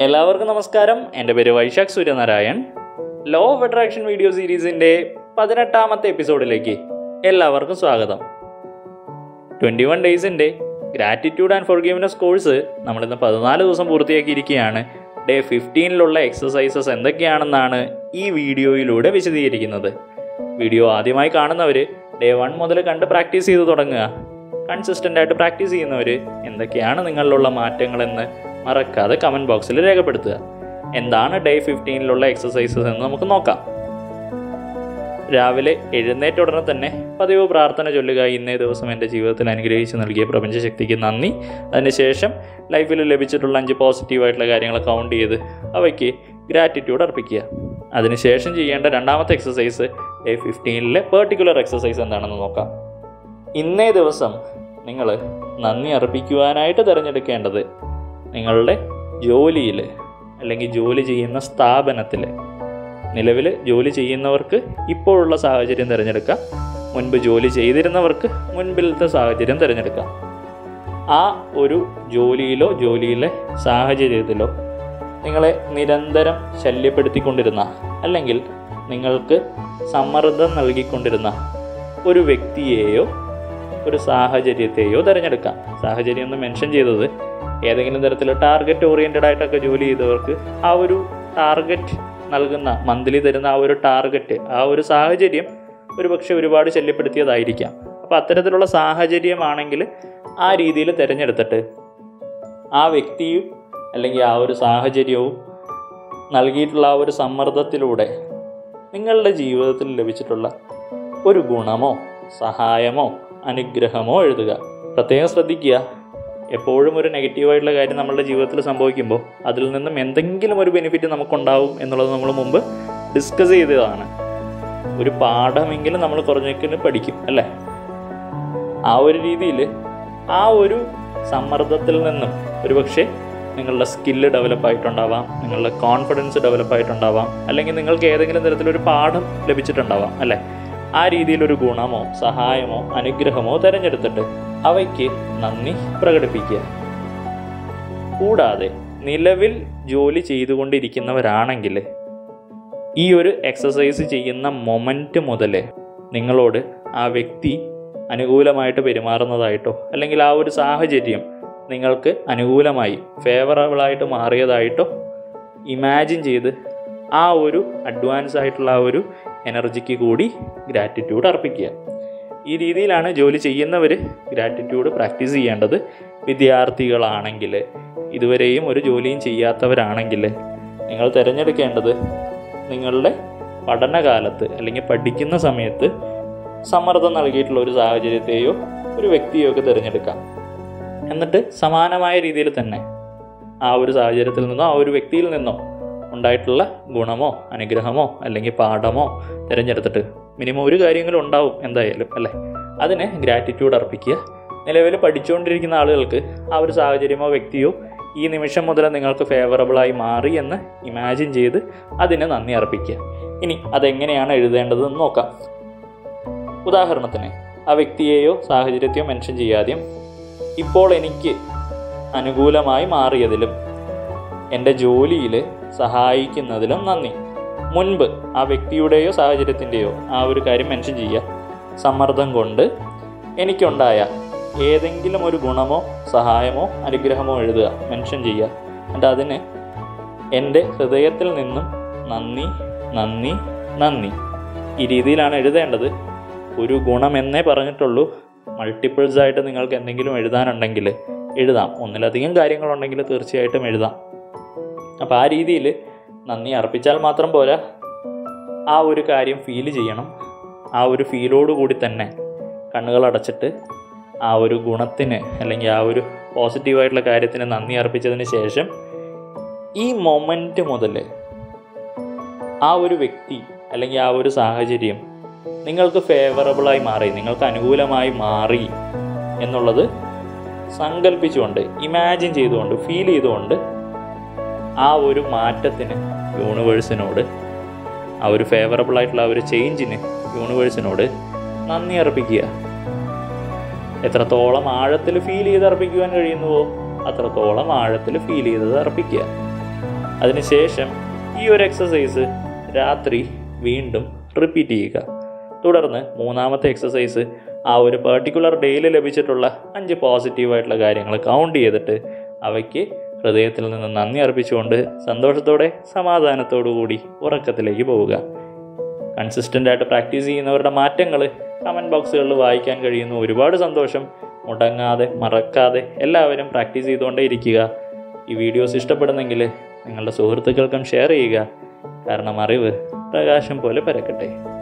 എല്ലാവർക്കും നമസ്കാരം എൻ്റെ പേര് Vaishakh Suryanarayan law of attraction video സീരീസിൻ്റെ പതിനെട്ടാമത്തെ എപ്പിസോഡിലേക്ക് എല്ലാവർക്കും സ്വാഗതം ട്വൻറ്റി വൺ ഡേയ്സിൻ്റെ ഗ്രാറ്റിറ്റ്യൂഡ് ആൻഡ് ഫോർഗീവ്നെസ് കോഴ്സ് നമ്മളിന്ന് പതിനാല് ദിവസം പൂർത്തിയാക്കിയിരിക്കുകയാണ് ഡേ ഫിഫ്റ്റീനിലുള്ള എക്സസൈസസ് എന്തൊക്കെയാണെന്നാണ് ഈ വീഡിയോയിലൂടെ വിശദീകരിക്കുന്നത് വീഡിയോ ആദ്യമായി കാണുന്നവർ ഡേ വൺ മുതൽ കണ്ട് പ്രാക്ടീസ് ചെയ്ത് തുടങ്ങുക കൺസിസ്റ്റൻ്റ് ആയിട്ട് പ്രാക്ടീസ് ചെയ്യുന്നവർ എന്തൊക്കെയാണ് നിങ്ങളിലുള്ള മാറ്റങ്ങളെന്ന് മറക്കാതെ കമൻറ്റ് ബോക്സിൽ രേഖപ്പെടുത്തുക എന്താണ് ഡേ ഫിഫ്റ്റീനിലുള്ള എക്സസൈസസ് എന്ന് നമുക്ക് നോക്കാം രാവിലെ എഴുന്നേറ്റ ഉടനെ തന്നെ പതിവ് പ്രാർത്ഥന ചൊല്ലുക ഇന്നേ ദിവസം എൻ്റെ ജീവിതത്തിൽ അനുഗ്രഹിച്ച് നൽകിയ പ്രപഞ്ചശക്തിക്ക് നന്ദി അതിനുശേഷം ലൈഫിൽ ലഭിച്ചിട്ടുള്ള അഞ്ച് പോസിറ്റീവായിട്ടുള്ള കാര്യങ്ങൾ കൗണ്ട് ചെയ്ത് അവയ്ക്ക് ഗ്രാറ്റിറ്റ്യൂഡ് അർപ്പിക്കുക അതിനുശേഷം ചെയ്യേണ്ട രണ്ടാമത്തെ എക്സസൈസ് ഡേ ഫിഫ്റ്റീനിലെ പെർട്ടിക്കുലർ എക്സസൈസ് എന്താണെന്ന് നോക്കാം ഇന്നേ ദിവസം നിങ്ങൾ നന്ദി അർപ്പിക്കുവാനായിട്ട് തിരഞ്ഞെടുക്കേണ്ടത് നിങ്ങളുടെ ജോലിയിൽ അല്ലെങ്കിൽ ജോലി ചെയ്യുന്ന സ്ഥാപനത്തിൽ നിലവിൽ ജോലി ചെയ്യുന്നവർക്ക് ഇപ്പോഴുള്ള സാഹചര്യം തിരഞ്ഞെടുക്കാം മുൻപ് ജോലി ചെയ്തിരുന്നവർക്ക് മുൻപിലത്തെ സാഹചര്യം തിരഞ്ഞെടുക്കാം ആ ഒരു ജോലിയിലോ ജോലിയിലെ സാഹചര്യത്തിലോ നിങ്ങളെ നിരന്തരം ശല്യപ്പെടുത്തിക്കൊണ്ടിരുന്ന അല്ലെങ്കിൽ നിങ്ങൾക്ക് സമ്മർദ്ദം നൽകിക്കൊണ്ടിരുന്ന ഒരു വ്യക്തിയെയോ ഒരു സാഹചര്യത്തെയോ തിരഞ്ഞെടുക്കാം സാഹചര്യം ഒന്ന് മെൻഷൻ ചെയ്തത് ഏതെങ്കിലും തരത്തിൽ ടാർഗറ്റ് ഓറിയൻറ്റഡ് ആയിട്ടൊക്കെ ജോലി ചെയ്തവർക്ക് ആ ഒരു ടാർഗറ്റ് നൽകുന്ന മന്ത്ലി തരുന്ന ആ ഒരു ടാർഗറ്റ് ആ ഒരു സാഹചര്യം ഒരുപക്ഷെ ഒരുപാട് ശല്യപ്പെടുത്തിയതായിരിക്കാം അപ്പോൾ അത്തരത്തിലുള്ള സാഹചര്യമാണെങ്കിൽ ആ രീതിയിൽ തിരഞ്ഞെടുത്തിട്ട് ആ വ്യക്തിയും അല്ലെങ്കിൽ ആ ഒരു സാഹചര്യവും നൽകിയിട്ടുള്ള ആ ഒരു സമ്മർദ്ദത്തിലൂടെ നിങ്ങളുടെ ജീവിതത്തിൽ ലഭിച്ചിട്ടുള്ള ഒരു ഗുണമോ സഹായമോ അനുഗ്രഹമോ എഴുതുക പ്രത്യേകം ശ്രദ്ധിക്കുക എപ്പോഴും ഒരു നെഗറ്റീവായിട്ടുള്ള കാര്യം നമ്മളുടെ ജീവിതത്തിൽ സംഭവിക്കുമ്പോൾ അതിൽ നിന്നും എന്തെങ്കിലും ഒരു ബെനിഫിറ്റ് നമുക്കുണ്ടാവും എന്നുള്ളത് നമ്മൾ മുമ്പ് ഡിസ്കസ് ചെയ്തതാണ് ഒരു പാഠമെങ്കിലും നമ്മൾ കുറഞ്ഞെങ്കിലും പഠിക്കും അല്ലേ ആ ഒരു രീതിയിൽ ആ ഒരു സമ്മർദ്ദത്തിൽ നിന്നും ഒരുപക്ഷെ നിങ്ങളുടെ സ്കില്ല് ഡെവലപ്പ് ആയിട്ടുണ്ടാവാം നിങ്ങളുടെ കോൺഫിഡൻസ് ഡെവലപ്പ് ആയിട്ടുണ്ടാവാം അല്ലെങ്കിൽ നിങ്ങൾക്ക് ഏതെങ്കിലും തരത്തിലൊരു പാഠം ലഭിച്ചിട്ടുണ്ടാവാം അല്ലേ ആ രീതിയിലൊരു ഗുണമോ സഹായമോ അനുഗ്രഹമോ തിരഞ്ഞെടുത്തിട്ട് അവയ്ക്ക് നന്ദി പ്രകടിപ്പിക്കുക കൂടാതെ നിലവിൽ ജോലി ചെയ്തുകൊണ്ടിരിക്കുന്നവരാണെങ്കിൽ ഈ ഒരു എക്സസൈസ് ചെയ്യുന്ന മൊമെൻറ്റ് മുതൽ നിങ്ങളോട് ആ വ്യക്തി അനുകൂലമായിട്ട് പെരുമാറുന്നതായിട്ടോ അല്ലെങ്കിൽ ആ ഒരു സാഹചര്യം നിങ്ങൾക്ക് അനുകൂലമായി ഫേവറബിളായിട്ട് മാറിയതായിട്ടോ ഇമാജിൻ ചെയ്ത് ആ ഒരു അഡ്വാൻസ് ആയിട്ടുള്ള ആ ഒരു എനർജിക്ക് കൂടി ഗ്രാറ്റിറ്റ്യൂഡ് അർപ്പിക്കുക ഈ രീതിയിലാണ് ജോലി ചെയ്യുന്നവർ ഗ്രാറ്റിറ്റ്യൂഡ് പ്രാക്ടീസ് ചെയ്യേണ്ടത് വിദ്യാർത്ഥികളാണെങ്കിൽ ഇതുവരെയും ഒരു ജോലിയും ചെയ്യാത്തവരാണെങ്കിൽ നിങ്ങൾ തിരഞ്ഞെടുക്കേണ്ടത് നിങ്ങളുടെ പഠനകാലത്ത് അല്ലെങ്കിൽ പഠിക്കുന്ന സമയത്ത് സമ്മർദ്ദം നൽകിയിട്ടുള്ള ഒരു സാഹചര്യത്തെയോ ഒരു വ്യക്തിയോ ഒക്കെ തിരഞ്ഞെടുക്കാം എന്നിട്ട് സമാനമായ രീതിയിൽ തന്നെ ആ ഒരു സാഹചര്യത്തിൽ നിന്നോ ആ ഒരു വ്യക്തിയിൽ നിന്നോ ഉണ്ടായിട്ടുള്ള ഗുണമോ അനുഗ്രഹമോ അല്ലെങ്കിൽ പാഠമോ തിരഞ്ഞെടുത്തിട്ട് മിനിമം ഒരു കാര്യങ്ങളും ഉണ്ടാവും എന്തായാലും അല്ലേ അതിന് ഗ്രാറ്റിറ്റ്യൂഡ് അർപ്പിക്കുക നിലവിൽ പഠിച്ചുകൊണ്ടിരിക്കുന്ന ആളുകൾക്ക് ആ ഒരു സാഹചര്യമോ വ്യക്തിയോ ഈ നിമിഷം മുതൽ നിങ്ങൾക്ക് ഫേവറബിളായി മാറി എന്ന് ഇമാജിൻ ചെയ്ത് അതിന് നന്ദി അർപ്പിക്കുക ഇനി അതെങ്ങനെയാണ് എഴുതേണ്ടതെന്ന് നോക്കാം ഉദാഹരണത്തിന് ആ വ്യക്തിയെയോ സാഹചര്യത്തെയോ മെൻഷൻ ചെയ്യാതെയും ഇപ്പോൾ എനിക്ക് അനുകൂലമായി മാറിയതിലും എൻ്റെ ജോലിയിൽ സഹായിക്കുന്നതിലും നന്ദി മുൻപ് ആ വ്യക്തിയുടെയോ സാഹചര്യത്തിൻ്റെയോ ആ ഒരു കാര്യം മെൻഷൻ ചെയ്യുക സമ്മർദ്ദം കൊണ്ട് എനിക്കുണ്ടായ ഏതെങ്കിലും ഒരു ഗുണമോ സഹായമോ അനുഗ്രഹമോ എഴുതുക മെൻഷൻ ചെയ്യുക എന്നിട്ട് അതിന് എൻ്റെ ഹൃദയത്തിൽ നിന്നും നന്ദി നന്ദി നന്ദി ഈ രീതിയിലാണ് എഴുതേണ്ടത് ഒരു ഗുണമെന്നേ പറഞ്ഞിട്ടുള്ളൂ മൾട്ടിപ്പിൾസ് ആയിട്ട് നിങ്ങൾക്ക് എന്തെങ്കിലും എഴുതാനുണ്ടെങ്കിൽ എഴുതാം ഒന്നിലധികം കാര്യങ്ങളുണ്ടെങ്കിൽ തീർച്ചയായിട്ടും എഴുതാം അപ്പോൾ ആ രീതിയിൽ നന്ദി അർപ്പിച്ചാൽ മാത്രം പോരാ ആ ഒരു കാര്യം ഫീൽ ചെയ്യണം ആ ഒരു ഫീലോട് കൂടി തന്നെ കണ്ണുകൾ അടച്ചിട്ട് ആ ഒരു ഗുണത്തിന് അല്ലെങ്കിൽ ആ ഒരു പോസിറ്റീവായിട്ടുള്ള കാര്യത്തിന് നന്ദി അർപ്പിച്ചതിന് ശേഷം ഈ മൊമെൻറ്റ് മുതൽ ആ ഒരു വ്യക്തി അല്ലെങ്കിൽ ആ ഒരു സാഹചര്യം നിങ്ങൾക്ക് ഫേവറബിളായി മാറി നിങ്ങൾക്ക് അനുകൂലമായി മാറി എന്നുള്ളത് സങ്കല്പിച്ചുകൊണ്ട് ഇമാജിൻ ചെയ്തുകൊണ്ട് ഫീൽ ചെയ്തുകൊണ്ട് ആ ഒരു മാറ്റത്തിന് യൂണിവേഴ്സിനോട് ആ ഒരു ഫേവറബിൾ ആയിട്ടുള്ള ആ ഒരു ചേഞ്ചിന് യൂണിവേഴ്സിനോട് നന്ദി അർപ്പിക്കുക എത്രത്തോളം ആഴത്തിൽ ഫീൽ ചെയ്ത് അർപ്പിക്കുവാൻ കഴിയുന്നുവോ അത്രത്തോളം ആഴത്തിൽ ഫീൽ ചെയ്തത് അർപ്പിക്കുക അതിനുശേഷം ഈ ഒരു എക്സസൈസ് രാത്രി വീണ്ടും റിപ്പീറ്റ് ചെയ്യുക തുടർന്ന് മൂന്നാമത്തെ എക്സസൈസ് ആ ഒരു പെർട്ടിക്കുലർ ഡേയിൽ ലഭിച്ചിട്ടുള്ള അഞ്ച് പോസിറ്റീവായിട്ടുള്ള കാര്യങ്ങൾ കൗണ്ട് ചെയ്തിട്ട് അവയ്ക്ക് ഹൃദയത്തിൽ നിന്ന് നന്ദി അർപ്പിച്ചുകൊണ്ട് സന്തോഷത്തോടെ സമാധാനത്തോടു കൂടി ഉറക്കത്തിലേക്ക് പോവുക കൺസിസ്റ്റൻ്റ് ആയിട്ട് പ്രാക്ടീസ് ചെയ്യുന്നവരുടെ മാറ്റങ്ങൾ കമൻറ്റ് ബോക്സുകളിൽ വായിക്കാൻ കഴിയുന്നു ഒരുപാട് സന്തോഷം മുടങ്ങാതെ മറക്കാതെ എല്ലാവരും പ്രാക്ടീസ് ചെയ്തുകൊണ്ടേ ഇരിക്കുക ഈ വീഡിയോസ് ഇഷ്ടപ്പെടുന്നെങ്കിൽ നിങ്ങളുടെ സുഹൃത്തുക്കൾക്കും ഷെയർ ചെയ്യുക കാരണം അറിവ് പ്രകാശം പോലെ പരക്കട്ടെ